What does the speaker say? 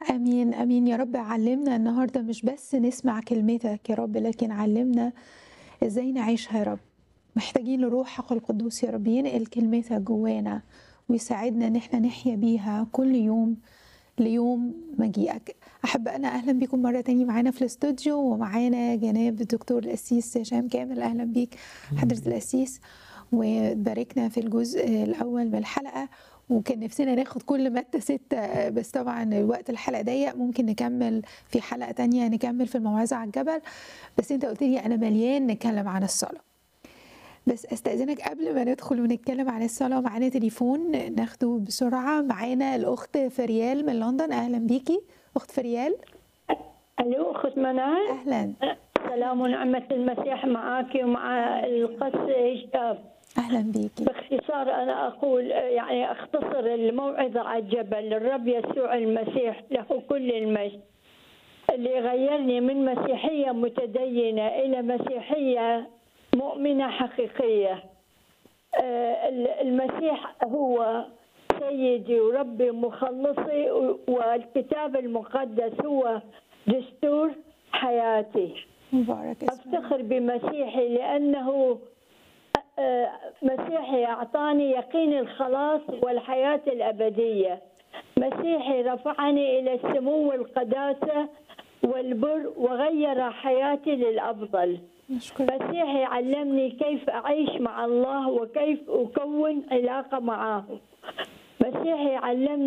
آمين، آمين يا رب علّمنا النهارده مش بس نسمع كلمتك يا رب، لكن علّمنا إزاي نعيشها يا رب. محتاجين لروحك القدوس يا رب ينقل كلمتك جوانا ويساعدنا إن إحنا نحيا بيها كل يوم ليوم مجيئك. أحبائنا أهلًا بيكم مرة تاني معانا في الإستوديو ومعانا جناب الدكتور القسيس هشام كامل، أهلًا بيك حضرة القسيس، وباركنا في الجزء الأول من الحلقة وكان نفسنا ناخد كل متى 6 بس طبعًا وقت الحلقة ضيّق ممكن نكمل في حلقة تانية نكمل في الموعظة على الجبل، بس أنت قُلت لي أنا مليان نتكلم عن الصلاة. بس أستأذنك قبل ما ندخل ونتكلم عن الصلاة معانا تليفون ناخده بسرعة، معانا الأخت فريال من لندن، أهلًا بيكِ أخت فريال. ألو أخت منال أهلًا. سلام ونعمة المسيح معاك ومع القس هشام أهلًا بيكِ. باختصار أنا أقول يعني أختصر الموعظة على الجبل الرب يسوع المسيح له كل المجد اللي غيرني من مسيحية متدينة إلى مسيحية مؤمنة حقيقية آه، المسيح هو سيدي وربي ومخلصي والكتاب المقدس هو دستور حياتي مبارك اسمك. أفتخر بمسيحي لأنه آه، مسيحي أعطاني يقين الخلاص والحياة الأبدية مسيحي رفعني إلى السمو والقداسة والبر وغير حياتي للأفضل نشكرك. مسيحي علمني كيف أعيش مع الله وكيف أكون علاقة معه مسيحي علمني